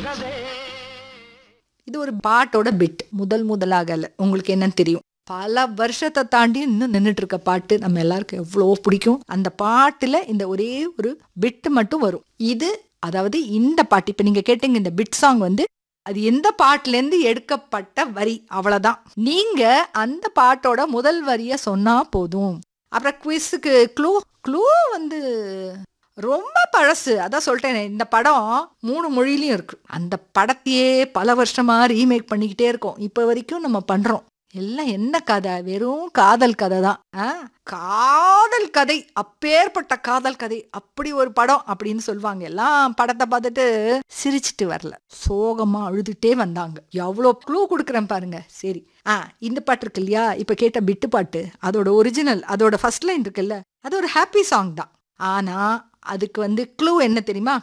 இது ஒரு பாட்டோட பிட் முதல் முதலாகல உங்களுக்கு என்னன்னு தெரியும் பல வருஷத்தை தாண்டி இன்னும் நின்றுட்டு இருக்க பாட்டு நம்ம எல்லாருக்கும் எவ்வளோ பிடிக்கும் அந்த பாட்டுல இந்த ஒரே ஒரு பிட் மட்டும் வரும் இது அதாவது இந்த பாட்டு இப்ப நீங்க கேட்டீங்க இந்த பிட் சாங் வந்து அது எந்த பாட்டுல இருந்து எடுக்கப்பட்ட வரி அவ்வளவுதான் நீங்க அந்த பாட்டோட முதல் வரிய சொன்னா போதும் அப்புறம் குவிஸுக்கு க்ளூ க்ளூ வந்து ரொம்ப பழசு அதான் சொல்லிட்டேனே இந்த படம் மூணு மொழியிலையும் இருக்கு அந்த படத்தையே பல வருஷமா ரீமேக் பண்ணிக்கிட்டே இருக்கோம் இப்போ வரைக்கும் நம்ம பண்றோம் எல்லாம் என்ன கதை வெறும் காதல் கதை தான் ஆ? காதல் கதை அப்பேற்பட்ட காதல் கதை அப்படி ஒரு படம் அப்படின்னு சொல்லுவாங்க எல்லாம் படத்தை பார்த்துட்டு சிரிச்சிட்டு வரல சோகமா அழுதுட்டே வந்தாங்க எவ்வளோ க்ளூ கொடுக்குறேன் பாருங்க சரி ஆ இந்த பாட்டு இருக்கு இல்லையா இப்போ கேட்ட பிட்டு பாட்டு அதோட ஒரிஜினல் அதோட ஃபர்ஸ்ட் லைன் இருக்குல்ல அது ஒரு ஹாப்பி சாங் தான் ஆனா அதுக்கு வந்து க்ளூ என்ன தெரியுமா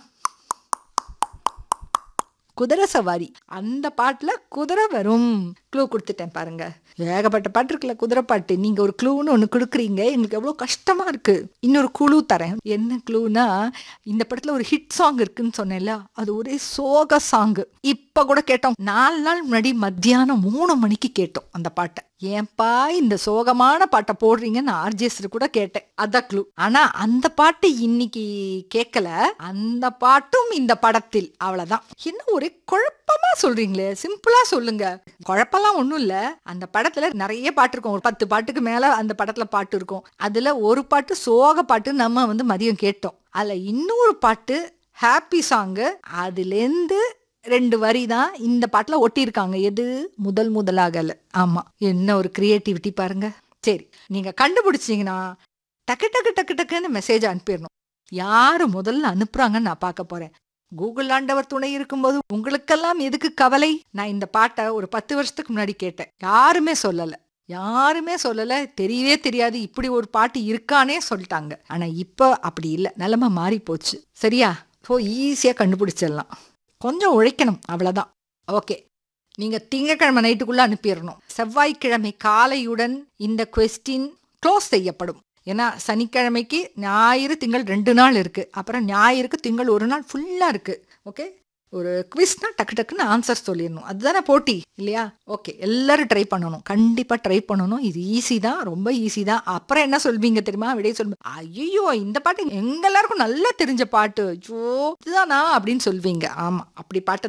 குதிரை சவாரி அந்த பாட்டுல குதிரை வரும் க்ளூ கொடுத்துட்டேன் பாருங்க ஏகப்பட்ட பாட்டு இருக்குல்ல குதிரை பாட்டு நீங்க ஒரு க்ளூன்னு ஒன்று கொடுக்குறீங்க எங்களுக்கு எவ்வளோ கஷ்டமா இருக்கு இன்னொரு குழு தரேன் என்ன க்ளூனா இந்த படத்துல ஒரு ஹிட் சாங் இருக்குன்னு சொன்னேன்ல அது ஒரே சோக சாங் இப்ப கூட கேட்டோம் நாலு நாள் முன்னாடி மத்தியானம் மூணு மணிக்கு கேட்டோம் அந்த பாட்டை ஏன்பா இந்த சோகமான பாட்டை போடுறீங்கன்னு ஆர்ஜிஎஸ் கூட கேட்டேன் அதான் க்ளூ ஆனா அந்த பாட்டு இன்னைக்கு கேட்கல அந்த பாட்டும் இந்த படத்தில் அவ்வளவுதான் என்ன ஒரே குழப்பமா சொல்றீங்களே சிம்பிளா சொல்லுங்க குழப்பம்லாம் ஒண்ணும் இல்ல அந்த படத்துல நிறைய பாட்டு இருக்கும் ஒரு பத்து பாட்டுக்கு மேல அந்த படத்துல பாட்டு இருக்கும் அதுல ஒரு பாட்டு சோக பாட்டு நம்ம வந்து மதியம் கேட்டோம் அதுல இன்னொரு பாட்டு ஹாப்பி சாங்கு அதுலேருந்து ரெண்டு வரி தான் இந்த பாட்டுல ஒட்டியிருக்காங்க எது முதல் முதலாகல ஆமா என்ன ஒரு கிரியேட்டிவிட்டி பாருங்க சரி நீங்க கண்டுபிடிச்சீங்கன்னா டக்கு டக்கு டக்கு டக்குன்னு மெசேஜ் அனுப்பிடணும் யாரு முதல்ல அனுப்புறாங்கன்னு நான் பார்க்க போறேன் கூகுள் ஆண்டவர் துணை இருக்கும்போது உங்களுக்கெல்லாம் எதுக்கு கவலை நான் இந்த பாட்டை ஒரு பத்து வருஷத்துக்கு முன்னாடி கேட்டேன் யாருமே சொல்லல யாருமே சொல்லல தெரியவே தெரியாது இப்படி ஒரு பாட்டு இருக்கானே சொல்லிட்டாங்க ஆனா இப்போ அப்படி இல்லை நிலைமை மாறி போச்சு சரியா ஸோ ஈஸியாக கண்டுபிடிச்சிடலாம் கொஞ்சம் உழைக்கணும் அவ்வளோதான் ஓகே நீங்க திங்கக்கிழமை நைட்டுக்குள்ள அனுப்பிடணும் செவ்வாய்க்கிழமை காலையுடன் இந்த கொஸ்டின் க்ளோஸ் செய்யப்படும் ஏன்னா சனிக்கிழமைக்கு ஞாயிறு திங்கள் ரெண்டு நாள் இருக்கு அப்புறம் ஞாயிறுக்கு திங்கள் ஒரு நாள் ஃபுல்லா இருக்கு ஓகே ஒரு குவிஸ்னா டக்கு டக்குன்னு ஆன்சர் சொல்லிடணும் அதுதானே போட்டி இல்லையா ஓகே எல்லாரும் ட்ரை பண்ணணும் கண்டிப்பா ட்ரை பண்ணணும் இது ஈஸி தான் ரொம்ப ஈஸி தான் அப்புறம் என்ன சொல்வீங்க தெரியுமா விடைய சொல்லுங்க ஐயோ இந்த பாட்டு எங்க எல்லாருக்கும் நல்லா தெரிஞ்ச பாட்டு ஐயோ இதுதானா அப்படின்னு சொல்வீங்க ஆமா அப்படி பாட்டு